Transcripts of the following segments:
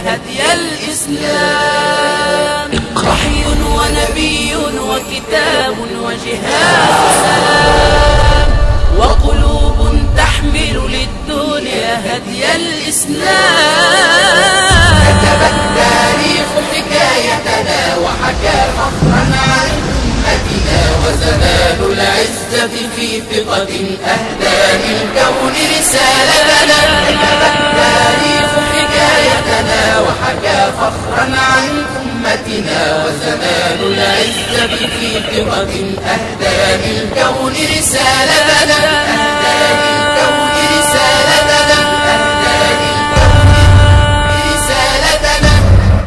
هدي الإسلام وحي ونبي وكتاب وجهاد سلام وقلوب تحمل للدنيا هدي الإسلام كتب التاريخ حكايتنا وحكى فخرا عن أمتنا وزمان العزة في ثقة أهدى للكون رسالتنا كتب التاريخ حكايتنا وحكى فخرا عن أمتنا وزمان العزة في ثقة أهدى للكون رسالتنا أهدى للكون رسالتنا أهدى للكون رسالتنا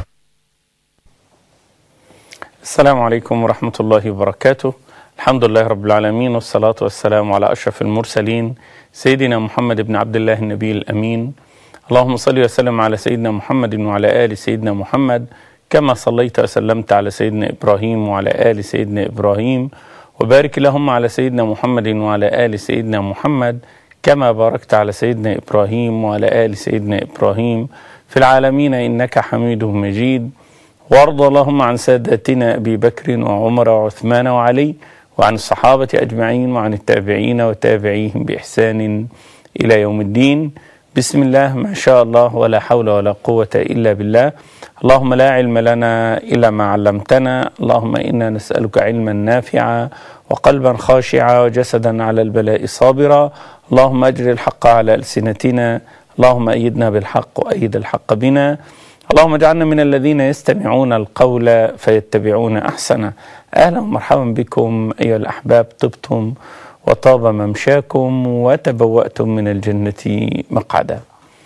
السلام عليكم ورحمة الله وبركاته الحمد لله رب العالمين والصلاة والسلام على أشرف المرسلين سيدنا محمد بن عبد الله النبي الأمين اللهم صل وسلم على سيدنا محمد وعلى آل سيدنا محمد كما صليت وسلمت على سيدنا إبراهيم وعلى آل سيدنا إبراهيم وبارك اللهم على سيدنا محمد وعلى آل سيدنا محمد كما باركت على سيدنا إبراهيم وعلى آل سيدنا إبراهيم في العالمين إنك حميد مجيد وارض اللهم عن ساداتنا ابي بكر وعمر وعثمان وعلي وعن الصحابه اجمعين وعن التابعين وتابعيهم باحسان الى يوم الدين بسم الله ما شاء الله ولا حول ولا قوه الا بالله اللهم لا علم لنا الا ما علمتنا اللهم انا نسالك علما نافعا وقلبا خاشعا وجسدا على البلاء صابرا اللهم اجر الحق على السنتنا اللهم ايدنا بالحق وايد الحق بنا اللهم اجعلنا من الذين يستمعون القول فيتبعون احسنه اهلا ومرحبا بكم ايها الاحباب طبتم وطاب ممشاكم وتبواتم من الجنه مقعدا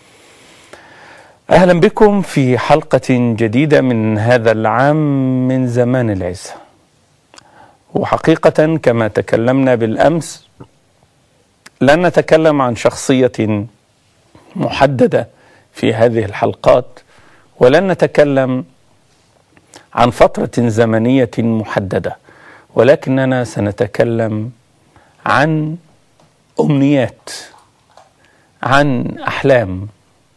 اهلا بكم في حلقه جديده من هذا العام من زمان العزه وحقيقه كما تكلمنا بالامس لن نتكلم عن شخصيه محدده في هذه الحلقات ولن نتكلم عن فترة زمنية محددة ولكننا سنتكلم عن أمنيات عن أحلام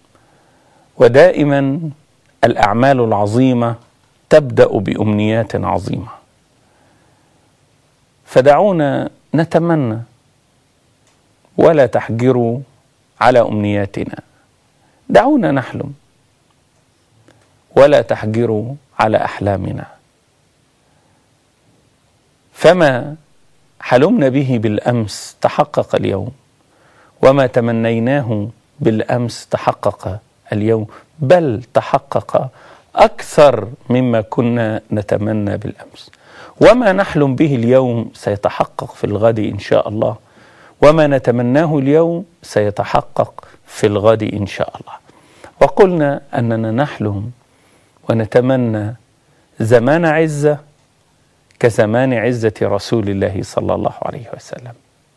ودائما الأعمال العظيمة تبدأ بأمنيات عظيمة فدعونا نتمنى ولا تحجروا على أمنياتنا دعونا نحلم ولا تحجروا على احلامنا فما حلمنا به بالامس تحقق اليوم وما تمنيناه بالامس تحقق اليوم بل تحقق اكثر مما كنا نتمنى بالامس وما نحلم به اليوم سيتحقق في الغد ان شاء الله وما نتمناه اليوم سيتحقق في الغد ان شاء الله وقلنا اننا نحلم ونتمنى زمان عزه كزمان عزه رسول الله صلى الله عليه وسلم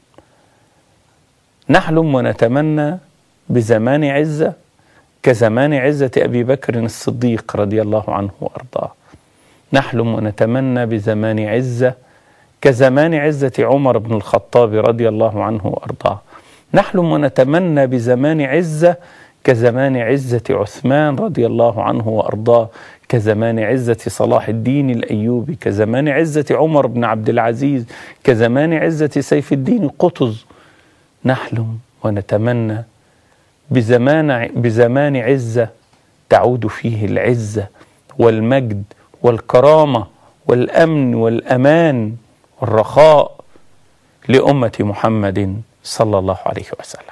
نحلم ونتمنى بزمان عزه كزمان عزه ابي بكر الصديق رضي الله عنه وارضاه نحلم ونتمنى بزمان عزه كزمان عزه عمر بن الخطاب رضي الله عنه وارضاه نحلم ونتمنى بزمان عزه كزمان عزة عثمان رضي الله عنه وأرضاه كزمان عزة صلاح الدين الأيوبي كزمان عزة عمر بن عبد العزيز كزمان عزة سيف الدين قطز نحلم ونتمنى بزمان بزمان عزة تعود فيه العزة والمجد والكرامة والأمن والأمان والرخاء لأمة محمد صلى الله عليه وسلم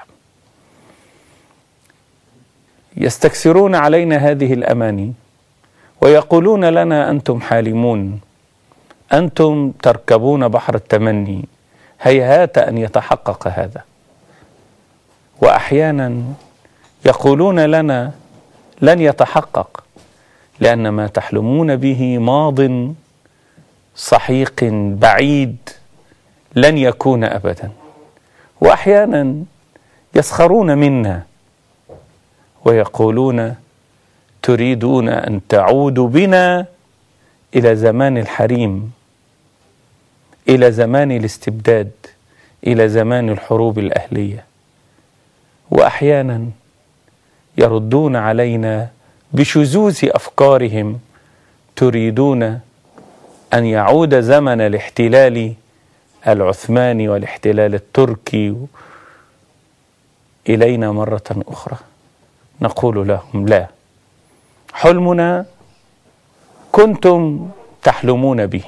يستكثرون علينا هذه الاماني ويقولون لنا انتم حالمون انتم تركبون بحر التمني هيهات ان يتحقق هذا واحيانا يقولون لنا لن يتحقق لان ما تحلمون به ماض صحيق بعيد لن يكون ابدا واحيانا يسخرون منا ويقولون تريدون ان تعودوا بنا الى زمان الحريم الى زمان الاستبداد الى زمان الحروب الاهليه واحيانا يردون علينا بشذوذ افكارهم تريدون ان يعود زمن الاحتلال العثماني والاحتلال التركي الينا مره اخرى نقول لهم لا حلمنا كنتم تحلمون به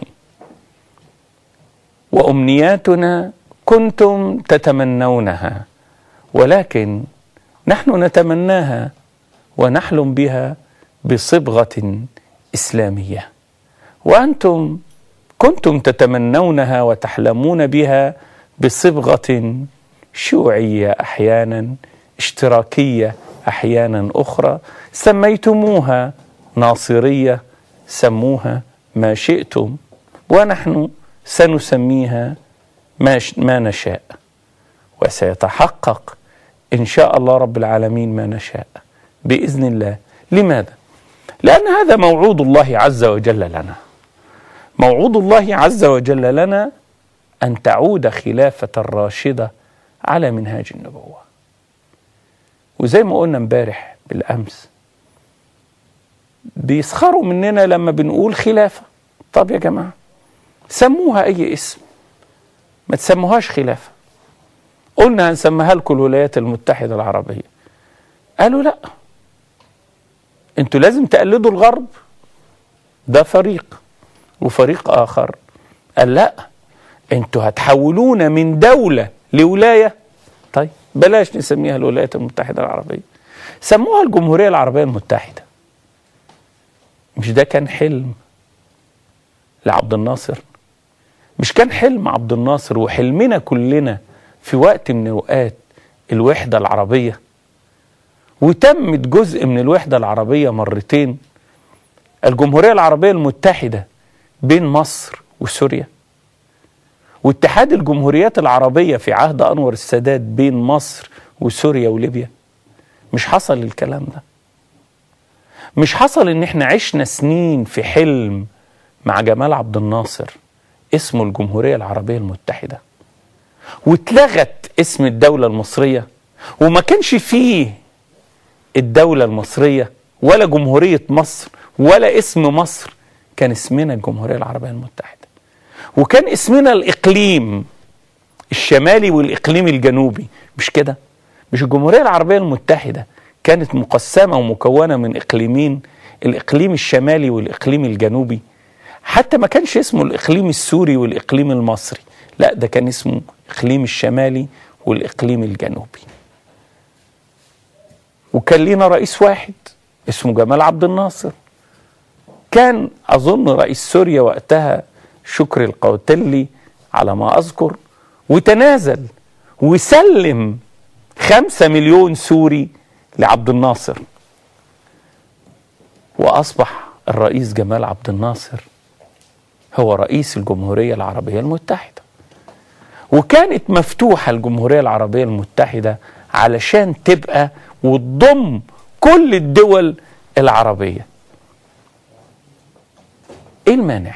وامنياتنا كنتم تتمنونها ولكن نحن نتمناها ونحلم بها بصبغه اسلاميه وانتم كنتم تتمنونها وتحلمون بها بصبغه شيوعيه احيانا اشتراكيه احيانا اخرى سميتموها ناصريه سموها ما شئتم ونحن سنسميها ما, ما نشاء وسيتحقق ان شاء الله رب العالمين ما نشاء باذن الله لماذا لان هذا موعود الله عز وجل لنا موعود الله عز وجل لنا ان تعود خلافه الراشده على منهاج النبوه وزي ما قلنا امبارح بالامس بيسخروا مننا لما بنقول خلافه طب يا جماعه سموها اي اسم ما تسموهاش خلافه قلنا هنسميها لكم الولايات المتحده العربيه قالوا لا انتوا لازم تقلدوا الغرب ده فريق وفريق اخر قال لا انتوا هتحولونا من دوله لولايه طيب بلاش نسميها الولايات المتحده العربيه سموها الجمهوريه العربيه المتحده مش ده كان حلم لعبد الناصر مش كان حلم عبد الناصر وحلمنا كلنا في وقت من الاوقات الوحده العربيه وتمت جزء من الوحده العربيه مرتين الجمهوريه العربيه المتحده بين مصر وسوريا واتحاد الجمهوريات العربيه في عهد انور السادات بين مصر وسوريا وليبيا مش حصل الكلام ده مش حصل ان احنا عشنا سنين في حلم مع جمال عبد الناصر اسمه الجمهوريه العربيه المتحده واتلغت اسم الدوله المصريه وما كانش فيه الدوله المصريه ولا جمهوريه مصر ولا اسم مصر كان اسمنا الجمهوريه العربيه المتحده وكان اسمنا الاقليم الشمالي والاقليم الجنوبي مش كده مش الجمهوريه العربيه المتحده كانت مقسمه ومكونه من اقليمين الاقليم الشمالي والاقليم الجنوبي حتى ما كانش اسمه الاقليم السوري والاقليم المصري لا ده كان اسمه الاقليم الشمالي والاقليم الجنوبي وكان لينا رئيس واحد اسمه جمال عبد الناصر كان اظن رئيس سوريا وقتها شكري القوتلي على ما اذكر وتنازل وسلم خمسة مليون سوري لعبد الناصر واصبح الرئيس جمال عبد الناصر هو رئيس الجمهوريه العربيه المتحده وكانت مفتوحه الجمهوريه العربيه المتحده علشان تبقى وتضم كل الدول العربيه ايه المانع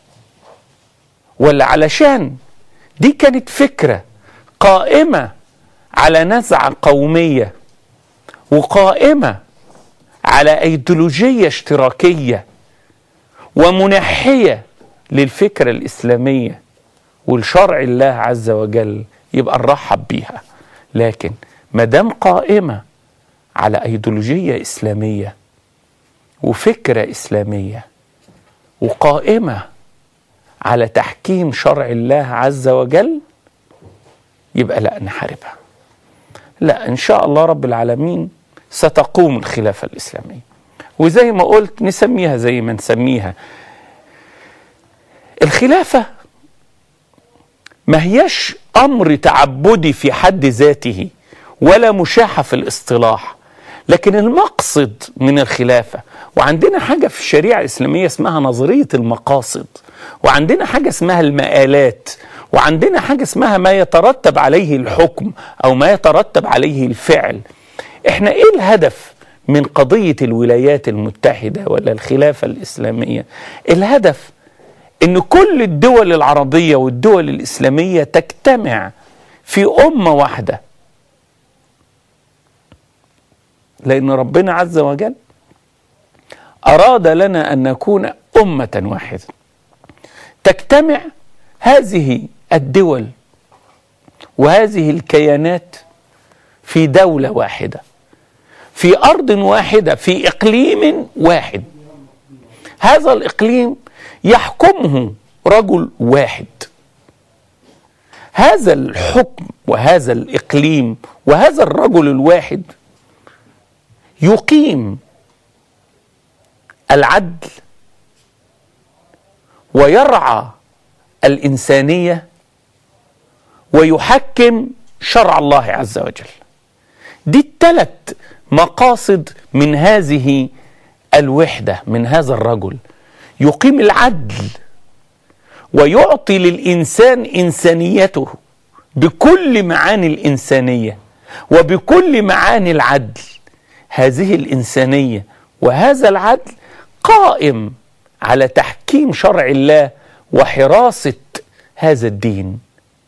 ولا علشان دي كانت فكره قائمه على نزعه قوميه وقائمه على ايديولوجيه اشتراكيه ومنحيه للفكره الاسلاميه والشرع الله عز وجل يبقى نرحب بيها لكن ما دام قائمه على ايديولوجيه اسلاميه وفكره اسلاميه وقائمه على تحكيم شرع الله عز وجل يبقى لا نحاربها لا ان شاء الله رب العالمين ستقوم الخلافه الاسلاميه وزي ما قلت نسميها زي ما نسميها الخلافه ما هياش امر تعبدي في حد ذاته ولا مشاحه في الاصطلاح لكن المقصد من الخلافه وعندنا حاجه في الشريعه الاسلاميه اسمها نظريه المقاصد وعندنا حاجه اسمها المآلات وعندنا حاجه اسمها ما يترتب عليه الحكم او ما يترتب عليه الفعل احنا ايه الهدف من قضيه الولايات المتحده ولا الخلافه الاسلاميه الهدف ان كل الدول العربيه والدول الاسلاميه تجتمع في امه واحده لان ربنا عز وجل أراد لنا أن نكون أمة واحدة تجتمع هذه الدول وهذه الكيانات في دولة واحدة في أرض واحدة في إقليم واحد هذا الإقليم يحكمه رجل واحد هذا الحكم وهذا الإقليم وهذا الرجل الواحد يقيم العدل ويرعى الإنسانية ويحكم شرع الله عز وجل دي الثلاث مقاصد من هذه الوحدة من هذا الرجل يقيم العدل ويعطي للإنسان إنسانيته بكل معاني الإنسانية وبكل معاني العدل هذه الإنسانية وهذا العدل قائم على تحكيم شرع الله وحراسة هذا الدين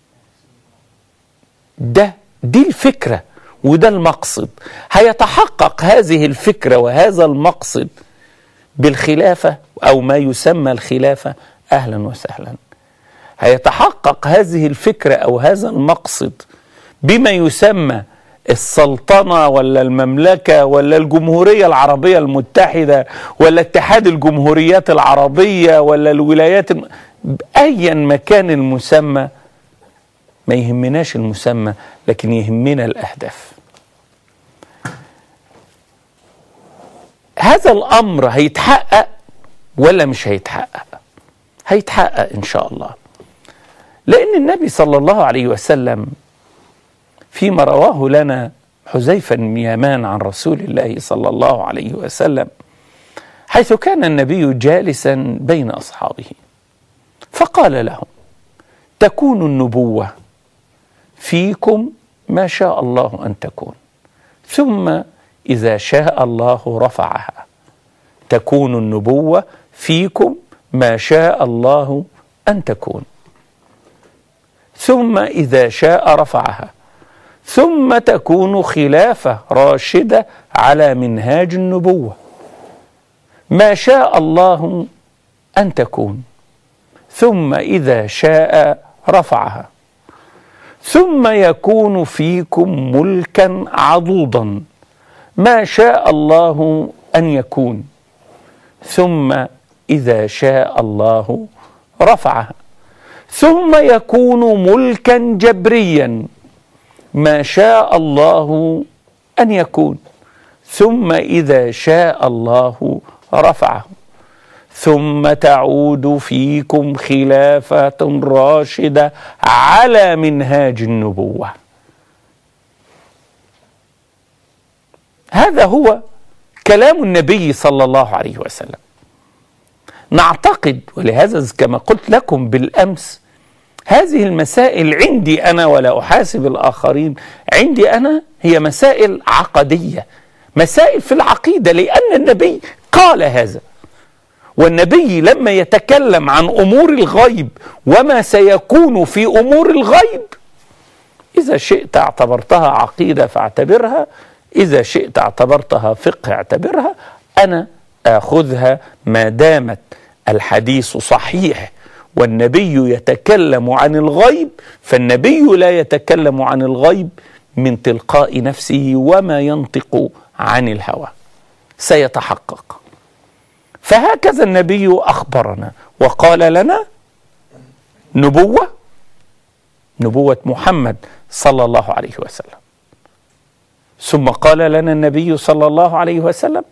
ده دي الفكرة وده المقصد هيتحقق هذه الفكرة وهذا المقصد بالخلافة أو ما يسمى الخلافة أهلا وسهلا هيتحقق هذه الفكرة أو هذا المقصد بما يسمى السلطنة ولا المملكة ولا الجمهورية العربية المتحدة ولا اتحاد الجمهوريات العربية ولا الولايات الم... أيا مكان المسمى ما يهمناش المسمى لكن يهمنا الأهداف هذا الأمر هيتحقق ولا مش هيتحقق هيتحقق إن شاء الله لأن النبي صلى الله عليه وسلم فيما رواه لنا حذيفة بن يمان عن رسول الله صلى الله عليه وسلم حيث كان النبي جالسا بين أصحابه فقال لهم تكون النبوة فيكم ما شاء الله أن تكون ثم إذا شاء الله رفعها تكون النبوة فيكم ما شاء الله أن تكون ثم إذا شاء رفعها ثم تكون خلافة راشدة على منهاج النبوة ما شاء الله أن تكون ثم إذا شاء رفعها ثم يكون فيكم ملكا عضوضا ما شاء الله أن يكون ثم إذا شاء الله رفعها ثم يكون ملكا جبريا ما شاء الله أن يكون ثم إذا شاء الله رفعه ثم تعود فيكم خلافة راشدة على منهاج النبوة هذا هو كلام النبي صلى الله عليه وسلم نعتقد ولهذا كما قلت لكم بالامس هذه المسائل عندي انا ولا احاسب الاخرين عندي انا هي مسائل عقديه مسائل في العقيده لان النبي قال هذا والنبي لما يتكلم عن امور الغيب وما سيكون في امور الغيب اذا شئت اعتبرتها عقيده فاعتبرها اذا شئت اعتبرتها فقه اعتبرها انا اخذها ما دامت الحديث صحيح والنبي يتكلم عن الغيب فالنبي لا يتكلم عن الغيب من تلقاء نفسه وما ينطق عن الهوى سيتحقق فهكذا النبي اخبرنا وقال لنا نبوه نبوه محمد صلى الله عليه وسلم ثم قال لنا النبي صلى الله عليه وسلم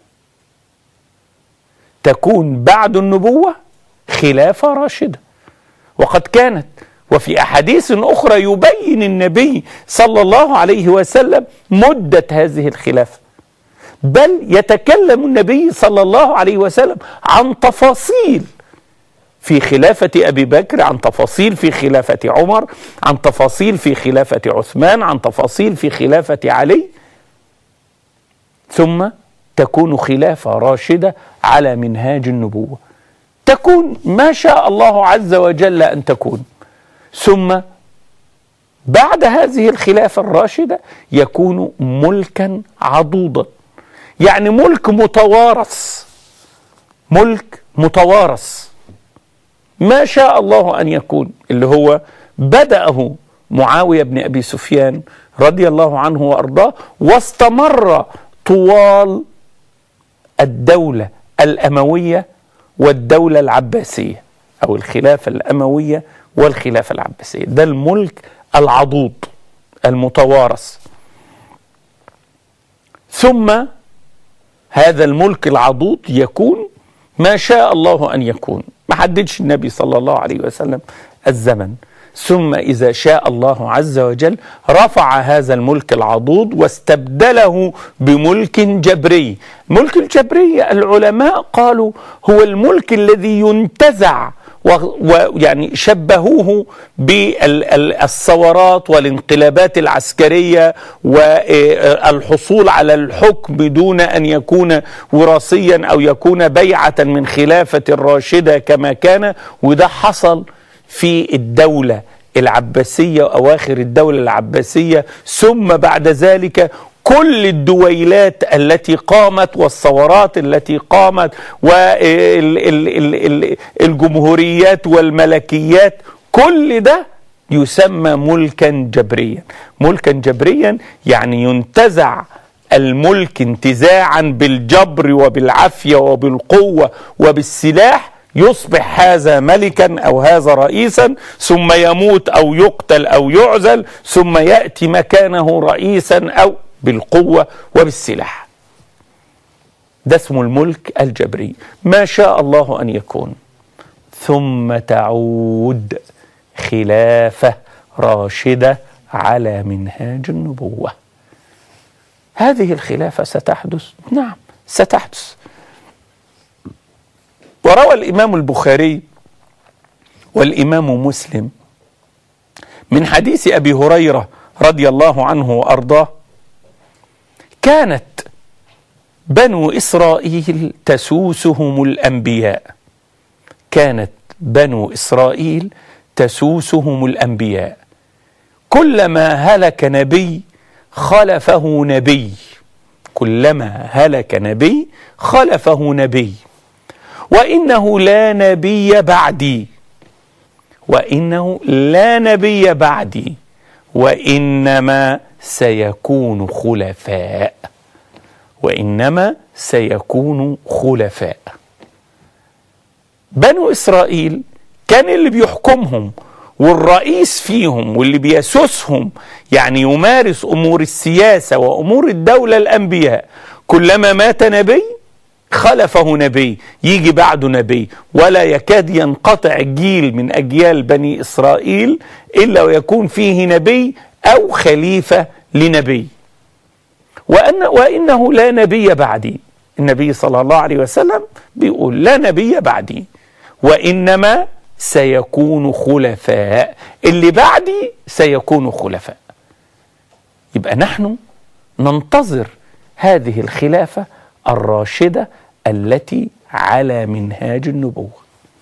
تكون بعد النبوه خلافه راشده وقد كانت وفي احاديث اخرى يبين النبي صلى الله عليه وسلم مده هذه الخلافه بل يتكلم النبي صلى الله عليه وسلم عن تفاصيل في خلافة أبي بكر عن تفاصيل في خلافة عمر عن تفاصيل في خلافة عثمان عن تفاصيل في خلافة علي ثم تكون خلافة راشدة على منهاج النبوة تكون ما شاء الله عز وجل أن تكون ثم بعد هذه الخلافة الراشدة يكون ملكا عضوضا يعني ملك متوارث ملك متوارث ما شاء الله ان يكون اللي هو بدأه معاويه بن ابي سفيان رضي الله عنه وارضاه واستمر طوال الدوله الامويه والدوله العباسيه او الخلافه الامويه والخلافه العباسيه ده الملك العضوض المتوارث ثم هذا الملك العضوض يكون ما شاء الله ان يكون ما حددش النبي صلى الله عليه وسلم الزمن ثم اذا شاء الله عز وجل رفع هذا الملك العضوض واستبدله بملك جبري ملك الجبري العلماء قالوا هو الملك الذي ينتزع ويعني شبهوه بالثورات والانقلابات العسكريه والحصول على الحكم دون ان يكون وراثيا او يكون بيعه من خلافه الراشده كما كان وده حصل في الدوله العباسيه واواخر الدوله العباسيه ثم بعد ذلك كل الدويلات التي قامت والثورات التي قامت والجمهوريات والملكيات كل ده يسمى ملكا جبريا ملكا جبريا يعني ينتزع الملك انتزاعا بالجبر وبالعافيه وبالقوه وبالسلاح يصبح هذا ملكا او هذا رئيسا ثم يموت او يقتل او يعزل ثم ياتي مكانه رئيسا او بالقوة وبالسلاح ده اسمه الملك الجبري ما شاء الله أن يكون ثم تعود خلافة راشدة على منهاج النبوة هذه الخلافة ستحدث نعم ستحدث وروى الإمام البخاري والإمام مسلم من حديث أبي هريرة رضي الله عنه وأرضاه كانت بنو اسرائيل تسوسهم الانبياء كانت بنو اسرائيل تسوسهم الانبياء كلما هلك نبي خلفه نبي كلما هلك نبي خلفه نبي وانه لا نبي بعدي وانه لا نبي بعدي وانما سيكون خلفاء وانما سيكون خلفاء بنو اسرائيل كان اللي بيحكمهم والرئيس فيهم واللي بيسوسهم يعني يمارس امور السياسه وامور الدوله الانبياء كلما مات نبي خلفه نبي يجي بعده نبي ولا يكاد ينقطع جيل من اجيال بني اسرائيل الا ويكون فيه نبي أو خليفة لنبي وأن وإنه لا نبي بعدي النبي صلى الله عليه وسلم بيقول لا نبي بعدي وإنما سيكون خلفاء اللي بعدي سيكون خلفاء يبقى نحن ننتظر هذه الخلافة الراشدة التي على منهاج النبوة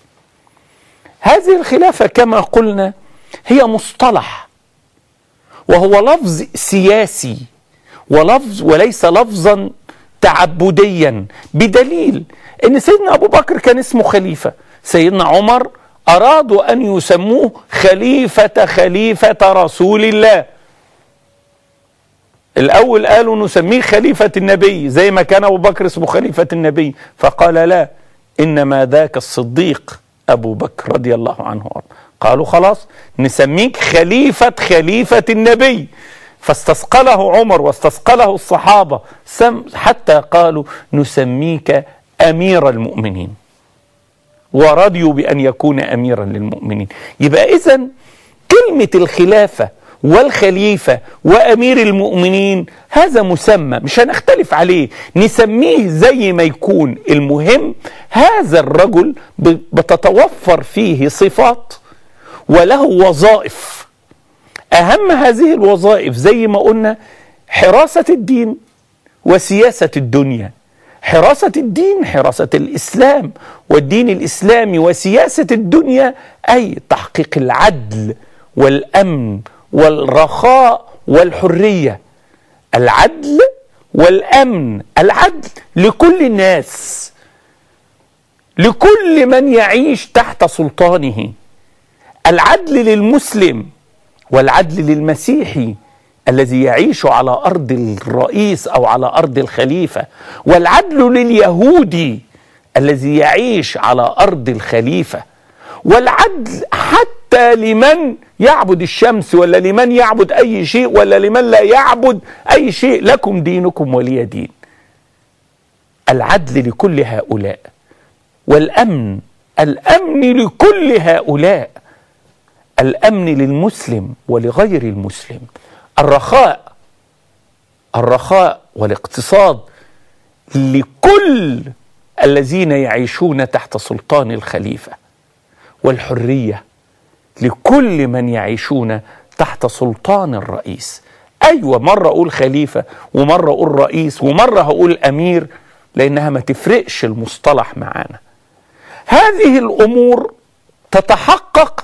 هذه الخلافة كما قلنا هي مصطلح وهو لفظ سياسي ولفظ وليس لفظا تعبديا بدليل ان سيدنا ابو بكر كان اسمه خليفه سيدنا عمر ارادوا ان يسموه خليفه خليفه رسول الله الاول قالوا نسميه خليفه النبي زي ما كان ابو بكر اسمه خليفه النبي فقال لا انما ذاك الصديق ابو بكر رضي الله عنه وارضاه قالوا خلاص نسميك خليفة خليفة النبي فاستثقله عمر واستثقله الصحابة سم حتى قالوا نسميك أمير المؤمنين ورضيوا بأن يكون أميرا للمؤمنين يبقى إذا كلمة الخلافة والخليفة وأمير المؤمنين هذا مسمى مش هنختلف عليه نسميه زي ما يكون المهم هذا الرجل بتتوفر فيه صفات وله وظائف اهم هذه الوظائف زي ما قلنا حراسه الدين وسياسه الدنيا حراسه الدين حراسه الاسلام والدين الاسلامي وسياسه الدنيا اي تحقيق العدل والامن والرخاء والحريه العدل والامن العدل لكل الناس لكل من يعيش تحت سلطانه العدل للمسلم والعدل للمسيحي الذي يعيش على ارض الرئيس او على ارض الخليفه والعدل لليهودي الذي يعيش على ارض الخليفه والعدل حتى لمن يعبد الشمس ولا لمن يعبد اي شيء ولا لمن لا يعبد اي شيء لكم دينكم ولي دين العدل لكل هؤلاء والامن الامن لكل هؤلاء الامن للمسلم ولغير المسلم الرخاء الرخاء والاقتصاد لكل الذين يعيشون تحت سلطان الخليفه والحريه لكل من يعيشون تحت سلطان الرئيس ايوه مره اقول خليفه ومره اقول رئيس ومره هقول امير لانها ما تفرقش المصطلح معانا هذه الامور تتحقق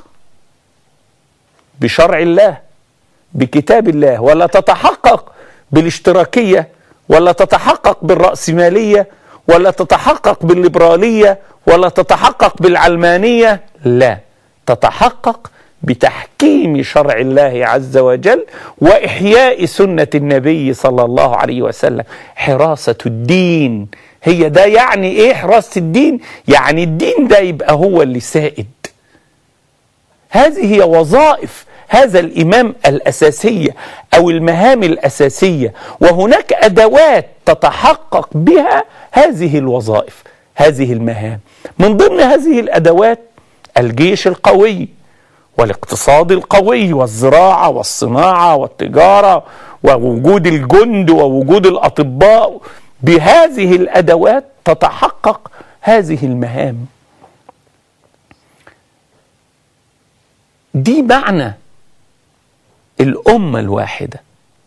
بشرع الله بكتاب الله ولا تتحقق بالاشتراكيه ولا تتحقق بالراسماليه ولا تتحقق بالليبراليه ولا تتحقق بالعلمانيه لا تتحقق بتحكيم شرع الله عز وجل واحياء سنه النبي صلى الله عليه وسلم حراسه الدين هي ده يعني ايه حراسه الدين يعني الدين ده يبقى هو اللي سائد هذه هي وظائف هذا الامام الاساسيه او المهام الاساسيه وهناك ادوات تتحقق بها هذه الوظائف هذه المهام من ضمن هذه الادوات الجيش القوي والاقتصاد القوي والزراعه والصناعه والتجاره ووجود الجند ووجود الاطباء بهذه الادوات تتحقق هذه المهام دي معنى الامه الواحده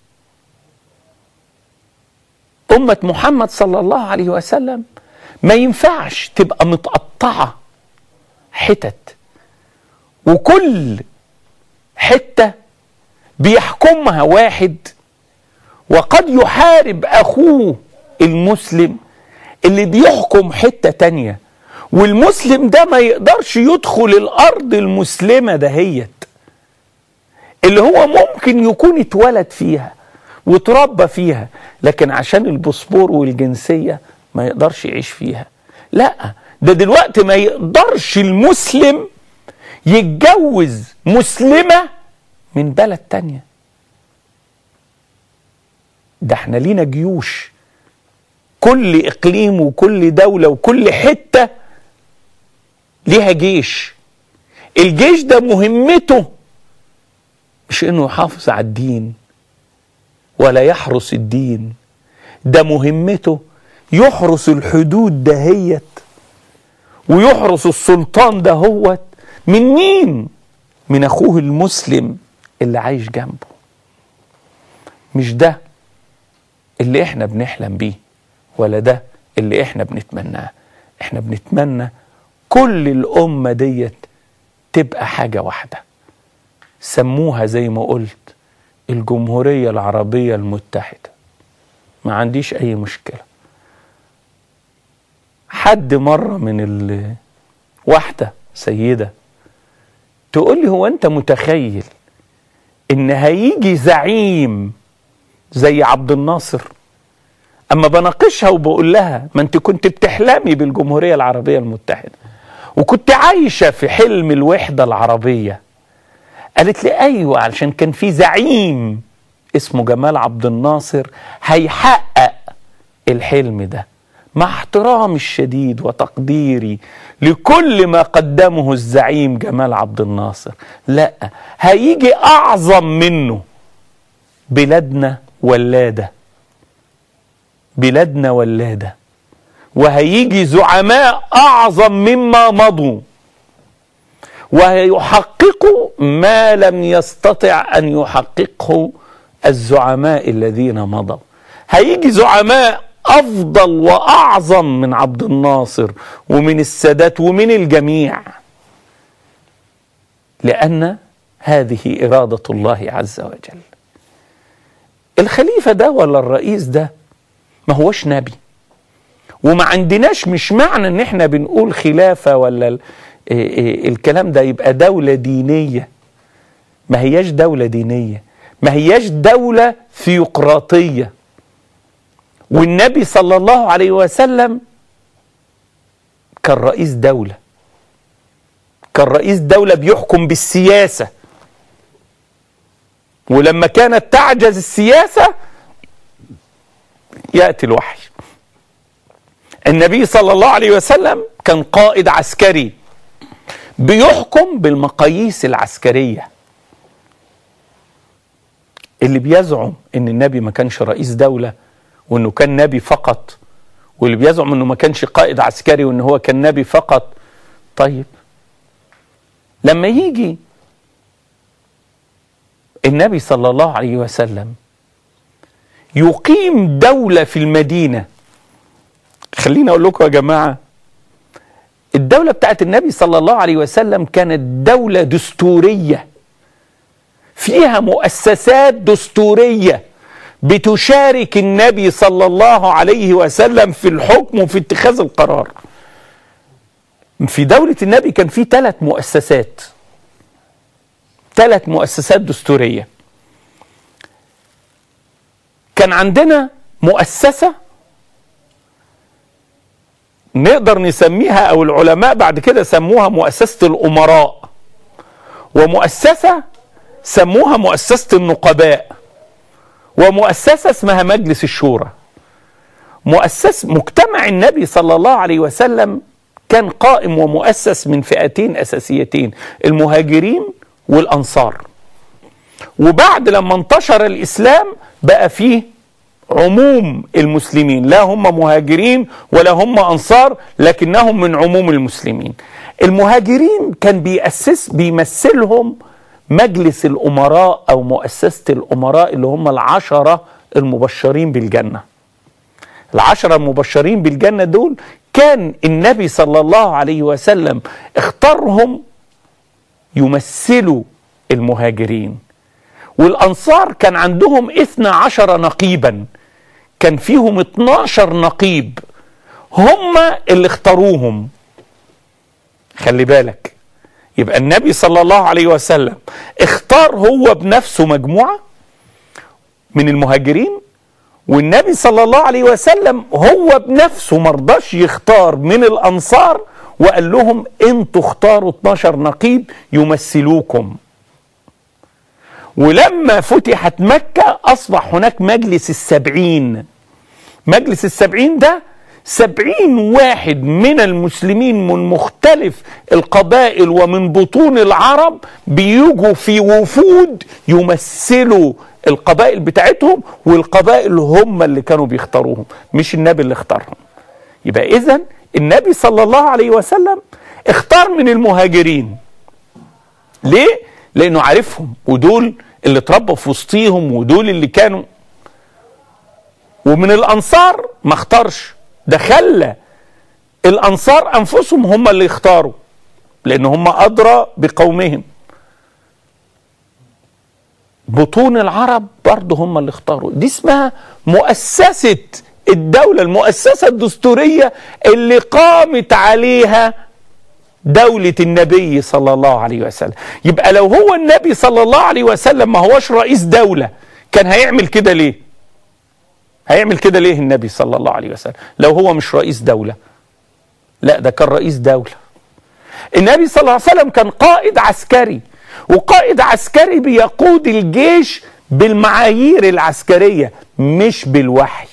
امه محمد صلى الله عليه وسلم ما ينفعش تبقى متقطعه حتت وكل حته بيحكمها واحد وقد يحارب اخوه المسلم اللي بيحكم حته تانيه والمسلم ده ما يقدرش يدخل الارض المسلمه دهيت اللي هو ممكن يكون اتولد فيها وتربى فيها لكن عشان الباسبور والجنسيه ما يقدرش يعيش فيها لا ده دلوقتي ما يقدرش المسلم يتجوز مسلمه من بلد تانيه ده احنا لينا جيوش كل اقليم وكل دوله وكل حته ليها جيش الجيش ده مهمته مش انه يحافظ على الدين ولا يحرس الدين ده مهمته يحرس الحدود دهيت ويحرس السلطان دهوت من مين من اخوه المسلم اللي عايش جنبه مش ده اللي احنا بنحلم بيه ولا ده اللي احنا بنتمناه احنا بنتمنى كل الامه ديت تبقى حاجه واحده سموها زي ما قلت الجمهوريه العربيه المتحده ما عنديش اي مشكله حد مره من ال... واحده سيده تقول لي هو انت متخيل ان هيجي زعيم زي عبد الناصر اما بناقشها وبقول لها ما انت كنت بتحلمي بالجمهوريه العربيه المتحده وكنت عايشه في حلم الوحده العربيه قالت لي ايوه علشان كان في زعيم اسمه جمال عبد الناصر هيحقق الحلم ده مع احترامي الشديد وتقديري لكل ما قدمه الزعيم جمال عبد الناصر لا هيجي اعظم منه بلادنا ولاده بلادنا ولاده وهيجي زعماء اعظم مما مضوا ويحققوا ما لم يستطع ان يحققه الزعماء الذين مضوا هيجي زعماء افضل واعظم من عبد الناصر ومن السادات ومن الجميع لان هذه اراده الله عز وجل الخليفه ده ولا الرئيس ده ما هوش نبي وما عندناش مش معنى ان احنا بنقول خلافة ولا ال- إيه إيه الكلام ده يبقى دولة دينية ما هياش دولة دينية ما هياش دولة ثيوقراطية والنبي صلى الله عليه وسلم كان رئيس دولة كان رئيس دولة بيحكم بالسياسة ولما كانت تعجز السياسة يأتي الوحي النبي صلى الله عليه وسلم كان قائد عسكري بيحكم بالمقاييس العسكرية اللي بيزعم ان النبي ما كانش رئيس دولة وانه كان نبي فقط واللي بيزعم انه ما كانش قائد عسكري وان هو كان نبي فقط طيب لما يجي النبي صلى الله عليه وسلم يقيم دولة في المدينة خليني اقول لكم يا جماعة الدولة بتاعت النبي صلى الله عليه وسلم كانت دولة دستورية فيها مؤسسات دستورية بتشارك النبي صلى الله عليه وسلم في الحكم وفي اتخاذ القرار في دولة النبي كان في ثلاث مؤسسات ثلاث مؤسسات دستورية كان عندنا مؤسسة نقدر نسميها او العلماء بعد كده سموها مؤسسة الامراء ومؤسسة سموها مؤسسة النقباء ومؤسسة اسمها مجلس الشورى مؤسس مجتمع النبي صلى الله عليه وسلم كان قائم ومؤسس من فئتين اساسيتين المهاجرين والانصار وبعد لما انتشر الاسلام بقى فيه عموم المسلمين لا هم مهاجرين ولا هم انصار لكنهم من عموم المسلمين المهاجرين كان بيأسس بيمثلهم مجلس الامراء او مؤسسه الامراء اللي هم العشره المبشرين بالجنه العشره المبشرين بالجنه دول كان النبي صلى الله عليه وسلم اختارهم يمثلوا المهاجرين والأنصار كان عندهم اثنى عشر نقيبا كان فيهم 12 نقيب هم اللي اختاروهم خلي بالك يبقى النبي صلى الله عليه وسلم اختار هو بنفسه مجموعة من المهاجرين والنبي صلى الله عليه وسلم هو بنفسه مرضاش يختار من الأنصار وقال لهم انتوا اختاروا 12 نقيب يمثلوكم ولما فتحت مكة أصبح هناك مجلس السبعين مجلس السبعين ده سبعين واحد من المسلمين من مختلف القبائل ومن بطون العرب بيجوا في وفود يمثلوا القبائل بتاعتهم والقبائل هم اللي كانوا بيختاروهم مش النبي اللي اختارهم يبقى إذا النبي صلى الله عليه وسلم اختار من المهاجرين ليه؟ لأنه عارفهم ودول اللي اتربوا في وسطيهم ودول اللي كانوا ومن الانصار ما اختارش ده خلى الانصار انفسهم هم اللي يختاروا لان هم ادرى بقومهم بطون العرب برضه هم اللي اختاروا دي اسمها مؤسسة الدولة المؤسسة الدستورية اللي قامت عليها دولة النبي صلى الله عليه وسلم يبقى لو هو النبي صلى الله عليه وسلم ما هوش رئيس دولة كان هيعمل كده ليه هيعمل كده ليه النبي صلى الله عليه وسلم لو هو مش رئيس دولة لا ده كان رئيس دولة النبي صلى الله عليه وسلم كان قائد عسكري وقائد عسكري بيقود الجيش بالمعايير العسكرية مش بالوحي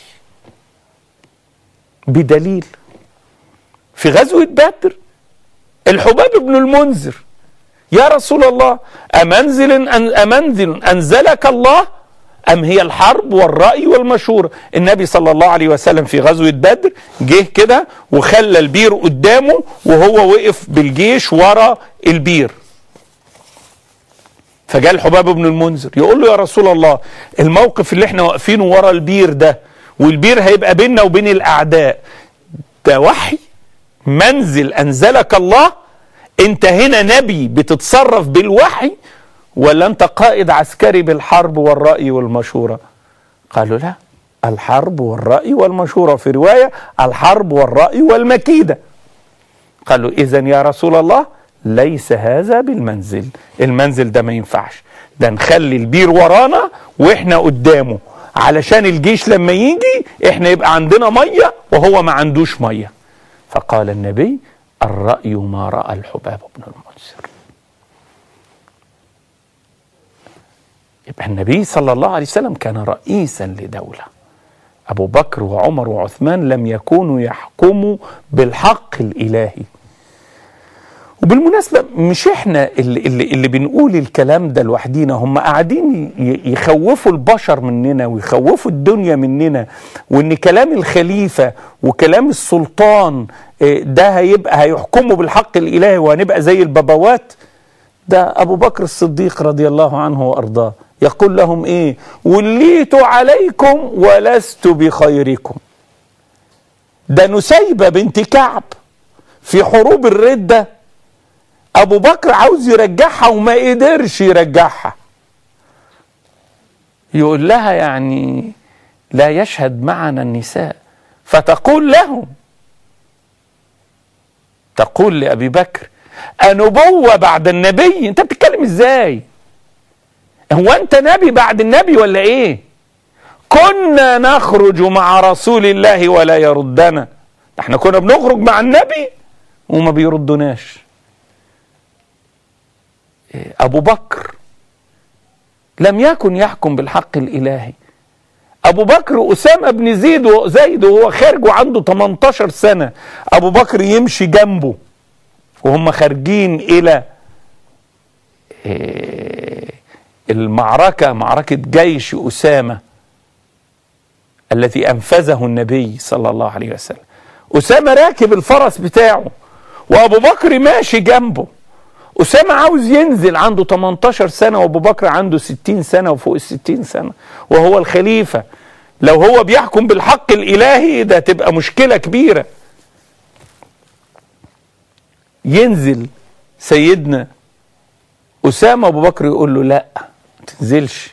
بدليل في غزوة بدر الحباب بن المنذر يا رسول الله أمنزل أن أمنزل أنزلك الله أم هي الحرب والرأي والمشورة النبي صلى الله عليه وسلم في غزوة بدر جه كده وخلى البير قدامه وهو وقف بالجيش ورا البير فجاء الحباب بن المنذر يقول له يا رسول الله الموقف اللي احنا واقفينه ورا البير ده والبير هيبقى بيننا وبين الأعداء ده وحي منزل أنزلك الله انت هنا نبي بتتصرف بالوحي ولا انت قائد عسكري بالحرب والرأي والمشورة قالوا لا الحرب والرأي والمشورة في رواية الحرب والرأي والمكيدة قالوا إذا يا رسول الله ليس هذا بالمنزل المنزل ده ما ينفعش ده نخلي البير ورانا واحنا قدامه علشان الجيش لما يجي احنا يبقى عندنا ميه وهو ما عندوش ميه فقال النبي الرأي ما رأى الحباب بن المنذر يبقى النبي صلى الله عليه وسلم كان رئيسا لدولة أبو بكر وعمر وعثمان لم يكونوا يحكموا بالحق الإلهي وبالمناسبة مش احنا اللي, اللي, اللي بنقول الكلام ده لوحدينا هم قاعدين ي- يخوفوا البشر مننا ويخوفوا الدنيا مننا وان كلام الخليفة وكلام السلطان اه، ده هيبقى هيحكموا بالحق الالهي وهنبقى زي البابوات ده ابو بكر الصديق رضي الله عنه وارضاه يقول لهم ايه وليت عليكم ولست بخيركم ده نسيبة بنت كعب في حروب الردة ابو بكر عاوز يرجعها وما قدرش يرجعها يقول لها يعني لا يشهد معنا النساء فتقول لهم تقول لابي بكر انبوه بعد النبي انت بتتكلم ازاي هو انت نبي بعد النبي ولا ايه كنا نخرج مع رسول الله ولا يردنا احنا كنا بنخرج مع النبي وما بيردناش أبو بكر لم يكن يحكم بالحق الإلهي أبو بكر أسامة بن زيد وزيد وهو خارج وعنده 18 سنة أبو بكر يمشي جنبه وهم خارجين إلى إيه، المعركة معركة جيش أسامة التي أنفذه النبي صلى الله عليه وسلم أسامة راكب الفرس بتاعه وأبو بكر ماشي جنبه أسامة عاوز ينزل عنده 18 سنة وأبو بكر عنده 60 سنة وفوق ال 60 سنة وهو الخليفة لو هو بيحكم بالحق الإلهي ده تبقى مشكلة كبيرة ينزل سيدنا أسامة أبو بكر يقول له لا ما تنزلش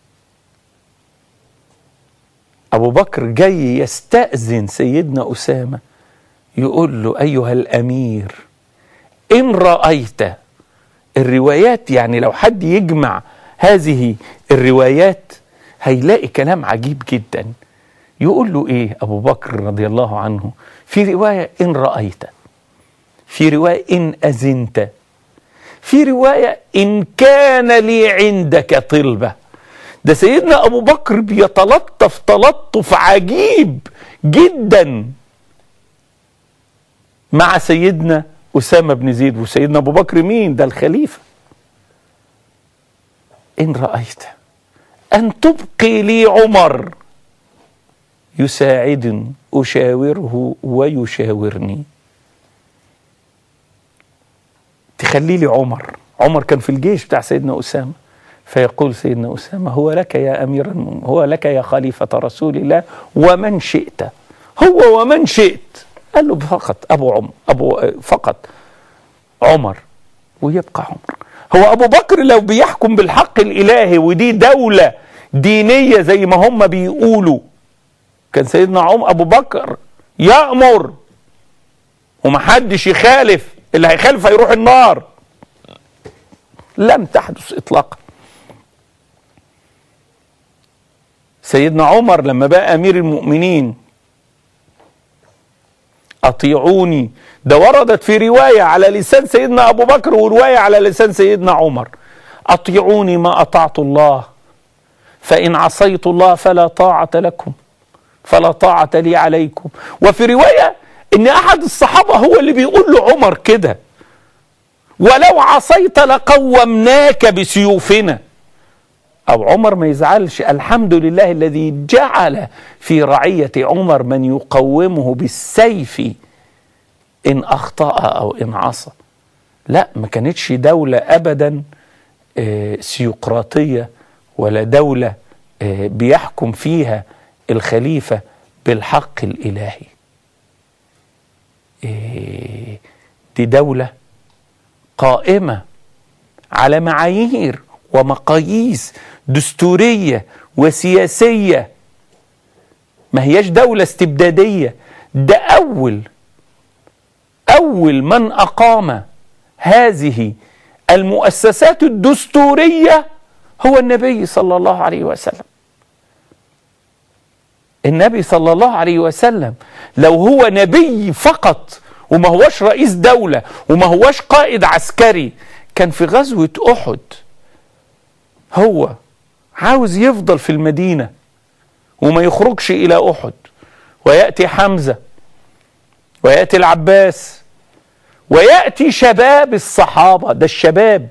أبو بكر جاي يستأذن سيدنا أسامة يقول له أيها الأمير إن رأيت الروايات يعني لو حد يجمع هذه الروايات هيلاقي كلام عجيب جدا يقول له ايه ابو بكر رضي الله عنه في روايه ان رايت في روايه ان اذنت في روايه ان كان لي عندك طلبه ده سيدنا ابو بكر بيتلطف تلطف عجيب جدا مع سيدنا أسامة بن زيد وسيدنا أبو بكر مين ده الخليفة إن رأيت أن تبقي لي عمر يساعدني أشاوره ويشاورني تخلي لي عمر عمر كان في الجيش بتاع سيدنا أسامة فيقول سيدنا أسامة هو لك يا أمير المؤمنين هو لك يا خليفة رسول الله ومن شئت هو ومن شئت قال له فقط أبو عمر أبو فقط عمر ويبقى عمر هو أبو بكر لو بيحكم بالحق الإلهي ودي دولة دينية زي ما هم بيقولوا كان سيدنا عمر أبو بكر يأمر ومحدش يخالف اللي هيخالف هيروح النار لم تحدث إطلاقا سيدنا عمر لما بقى أمير المؤمنين أطيعوني ده وردت في رواية على لسان سيدنا أبو بكر ورواية على لسان سيدنا عمر أطيعوني ما أطعت الله فإن عصيت الله فلا طاعة لكم فلا طاعة لي عليكم وفي رواية إن أحد الصحابة هو اللي بيقول لعمر كده ولو عصيت لقومناك بسيوفنا أو عمر ما يزعلش الحمد لله الذي جعل في رعية عمر من يقومه بالسيف إن أخطأ أو إن عصى لا ما كانتش دولة أبدا آه، سيقراطية ولا دولة آه، بيحكم فيها الخليفة بالحق الإلهي آه، دي دولة قائمة على معايير ومقاييس دستورية وسياسية ما هياش دولة استبدادية ده أول أول من أقام هذه المؤسسات الدستورية هو النبي صلى الله عليه وسلم النبي صلى الله عليه وسلم لو هو نبي فقط وما هوش رئيس دولة وما هوش قائد عسكري كان في غزوة أحد هو عاوز يفضل في المدينة وما يخرجش إلى أحد ويأتي حمزة ويأتي العباس ويأتي شباب الصحابة ده الشباب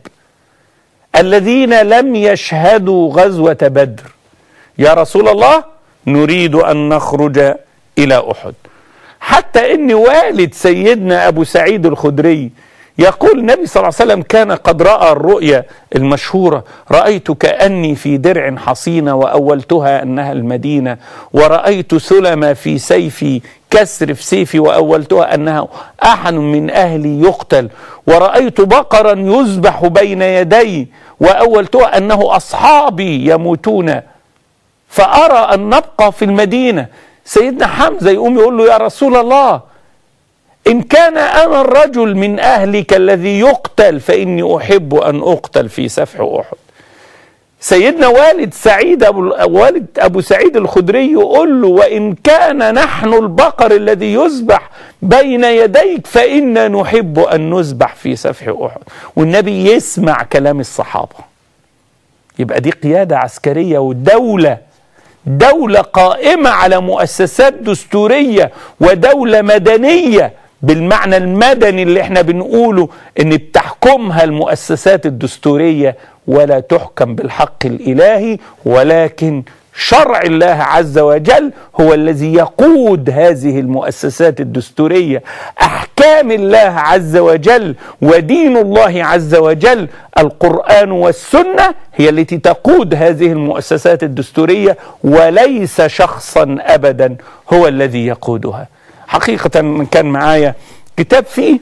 الذين لم يشهدوا غزوة بدر يا رسول الله نريد أن نخرج إلى أحد حتى ان والد سيدنا ابو سعيد الخدري يقول النبي صلى الله عليه وسلم كان قد راى الرؤيا المشهوره رايت كاني في درع حصينه واولتها انها المدينه ورايت سلم في سيفي كسر في سيفي واولتها انها احد من اهلي يقتل ورايت بقرا يذبح بين يدي واولتها انه اصحابي يموتون فارى ان نبقى في المدينه سيدنا حمزه يقوم يقول له يا رسول الله ان كان انا الرجل من اهلك الذي يقتل فاني احب ان اقتل في سفح احد سيدنا والد سعيد أبو والد ابو سعيد الخدري يقول له وان كان نحن البقر الذي يذبح بين يديك فانا نحب ان نذبح في سفح احد والنبي يسمع كلام الصحابه يبقى دي قياده عسكريه ودوله دولة قائمة على مؤسسات دستورية ودولة مدنية بالمعنى المدني اللي احنا بنقوله ان بتحكمها المؤسسات الدستورية ولا تحكم بالحق الالهي ولكن شرع الله عز وجل هو الذي يقود هذه المؤسسات الدستوريه احكام الله عز وجل ودين الله عز وجل القران والسنه هي التي تقود هذه المؤسسات الدستوريه وليس شخصا ابدا هو الذي يقودها حقيقه كان معايا كتاب فيه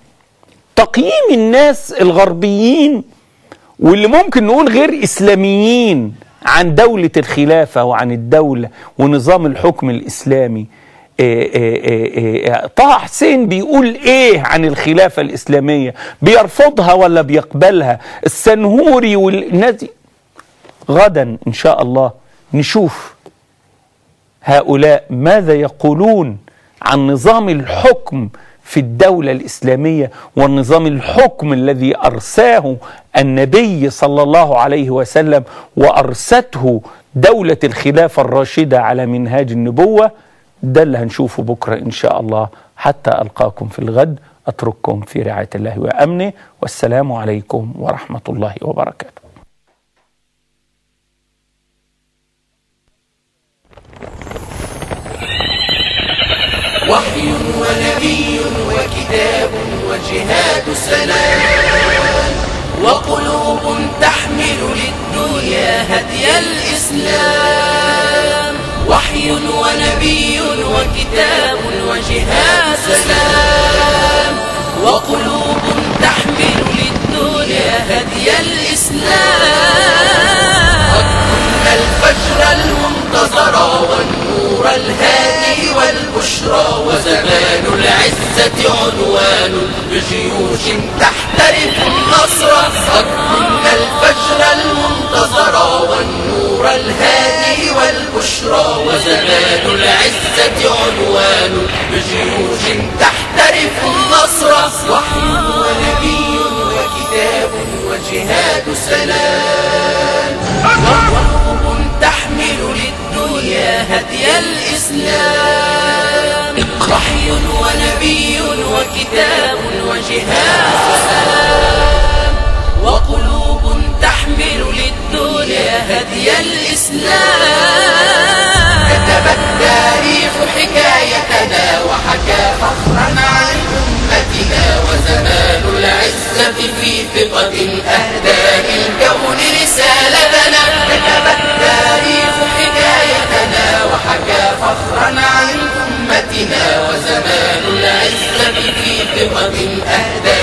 تقييم الناس الغربيين واللي ممكن نقول غير اسلاميين عن دولة الخلافة وعن الدولة ونظام الحكم الإسلامي إيه إيه إيه طه حسين بيقول ايه عن الخلافة الإسلامية بيرفضها ولا بيقبلها السنهوري والناس دي غدا إن شاء الله نشوف هؤلاء ماذا يقولون عن نظام الحكم في الدولة الإسلامية والنظام الحكم الذي أرساه النبي صلى الله عليه وسلم وأرسته دولة الخلافة الراشدة على منهاج النبوة ده اللي هنشوفه بكرة إن شاء الله حتى ألقاكم في الغد أترككم في رعاية الله وأمنه والسلام عليكم ورحمة الله وبركاته وحي ونبي وكتاب وجهاد سلام وقلوب تحمل للدنيا هدي الإسلام وحي ونبي وكتاب وجهاد سلام وقلوب تحمل للدنيا هدي الإسلام قد كنا الفجر المنتظر والنور الهادي والبشرى وزمان العزة عنوان بجيوش تحترف النصر قد كنا الفجر المنتظر والنور الهادي والبشرى وزمان العزة عنوان بجيوش تحترف النصر وحي ونبي وكتاب وجهاد سلام وقلوب تحمل للدنيا هدي الإسلام وحي ونبي وكتاب وجهاد سلام وقلوب تحمل للدنيا هدي الإسلام كتب التاريخ حكايتنا وحكى فخرا عن أمتنا وزمان العزة في ثقة أهدى للكون رسالتنا كتب التاريخ حكايتنا وحكى فخرا عن أمتنا وزمان العزة في ثقة أهدى